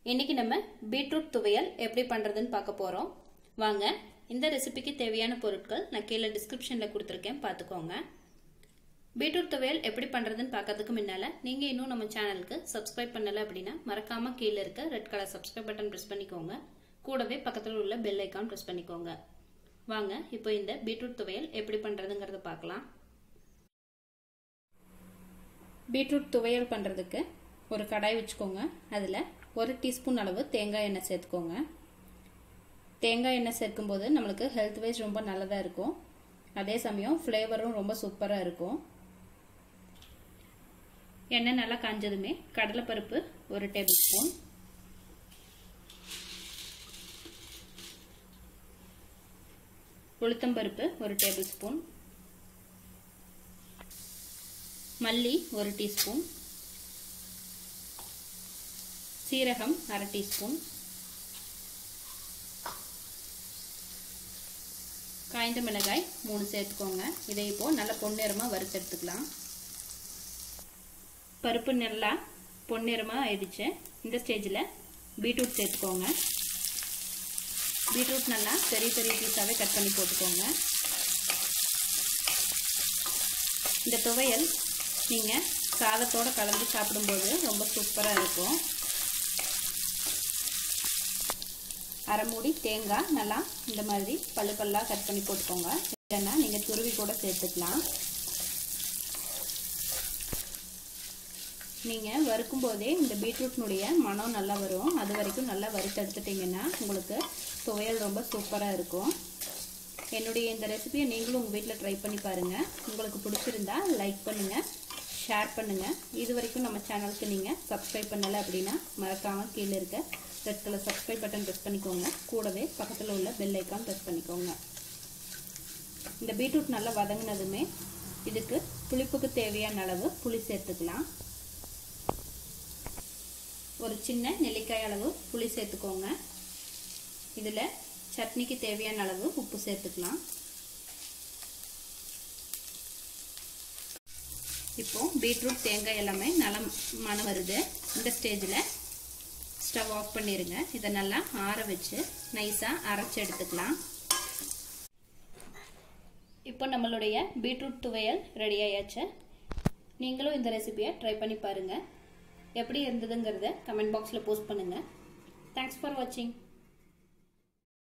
இன்னைக்கு நம்ம பீட்ரூட் துவையல் எப்படி பண்ணுறதுன்னு பார்க்க போகிறோம் வாங்க இந்த ரெசிபிக்கு தேவையான பொருட்கள் நான் கீழே டிஸ்கிரிப்ஷனில் கொடுத்துருக்கேன் பார்த்துக்கோங்க பீட்ரூட் துவையல் எப்படி பண்ணுறதுன்னு பார்க்கறதுக்கு முன்னால் நீங்கள் இன்னும் நம்ம சேனலுக்கு சப்ஸ்கிரைப் பண்ணலை அப்படின்னா மறக்காமல் கீழே இருக்க red colour subscribe button press பண்ணிக்கோங்க கூடவே பக்கத்தில் உள்ள பெல் ஐக்கான் ப்ரெஸ் பண்ணிக்கோங்க வாங்க இப்போ இந்த பீட்ரூட் துவையல் எப்படி பண்ணுறதுங்கிறத பார்க்கலாம் பீட்ரூட் துவையல் பண்ணுறதுக்கு ஒரு கடாய் வச்சுக்கோங்க அதில் ஒரு டீஸ்பூன் அளவு தேங்காய் எண்ணெய் சேர்த்துக்கோங்க தேங்காய் எண்ணெய் சேர்க்கும்போது நம்மளுக்கு ஹெல்த் வைஸ் ரொம்ப நல்லதாக இருக்கும் அதே சமயம் ஃப்ளேவரும் ரொம்ப சூப்பராக இருக்கும் எண்ணெய் நல்லா காஞ்சதுமே கடலைப்பருப்பு ஒரு டேபிள் ஸ்பூன் உளுத்தம்பருப்பு ஒரு டேபிள் ஸ்பூன் மல்லி ஒரு டீஸ்பூன் சீரகம் அரை டீஸ்பூன் காய்ந்த மிளகாய் மூணு சேர்த்துக்கோங்க இதை இப்போது நல்லா பொன்னிறமாக வறுத்தெடுத்துக்கலாம் பருப்பு நல்லா பொன்னிறமாக ஆயிடுச்சு இந்த ஸ்டேஜில் பீட்ரூட் சேர்த்துக்கோங்க பீட்ரூட் நல்லா பெரிய பெரிய பீஸாகவே கட் பண்ணி போட்டுக்கோங்க இந்த துவையல் நீங்கள் சாதத்தோடு கலந்து சாப்பிடும்போது ரொம்ப சூப்பராக இருக்கும் அரை மூடி தேங்காய் நல்லா இந்த மாதிரி பல்லு பல்லாக கட் பண்ணி போட்டுக்கோங்க இல்லைன்னா நீங்கள் துருவி கூட சேர்த்துக்கலாம் நீங்கள் வறுக்கும் போதே இந்த பீட்ரூட்னுடைய மனம் நல்லா வரும் அது வரைக்கும் நல்லா வறுத்து எடுத்துட்டிங்கன்னா உங்களுக்கு துவையல் ரொம்ப சூப்பராக இருக்கும் என்னுடைய இந்த ரெசிபியை நீங்களும் உங்கள் வீட்டில் ட்ரை பண்ணி பாருங்கள் உங்களுக்கு பிடிச்சிருந்தா லைக் பண்ணுங்கள் ஷேர் பண்ணுங்கள் இது வரைக்கும் நம்ம சேனலுக்கு நீங்கள் சப்ஸ்கிரைப் பண்ணலை அப்படின்னா மறக்காமல் கீழே இருக்க red colour subscribe button press பண்ணிக்கோங்க கூடவே பக்கத்தில் உள்ள பெல் ஐக்கான் ப்ரெஸ் பண்ணிக்கோங்க இந்த பீட்ரூட் நல்லா வதங்கினதுமே இதுக்கு புளிப்புக்கு தேவையான அளவு புளி சேர்த்துக்கலாம் ஒரு சின்ன நெல்லிக்காய் அளவு புளி சேர்த்துக்கோங்க இதில் சட்னிக்கு தேவையான அளவு உப்பு சேர்த்துக்கலாம் இப்போ பீட்ரூட் தேங்காய் எல்லாமே நல்லா மனம் வருது இந்த ஸ்டேஜில் ஸ்டவ் ஆஃப் பண்ணிடுங்க இதை நல்லா ஆற வச்சு நைஸாக அரைச்சி எடுத்துக்கலாம் இப்போ நம்மளுடைய பீட்ரூட் துவையல் ரெடி ஆயாச்சு நீங்களும் இந்த ரெசிபியை ட்ரை பண்ணி பாருங்கள் எப்படி இருந்ததுங்கிறத கமெண்ட் பாக்ஸில் போஸ்ட் பண்ணுங்கள் தேங்க்ஸ் ஃபார் வாட்சிங்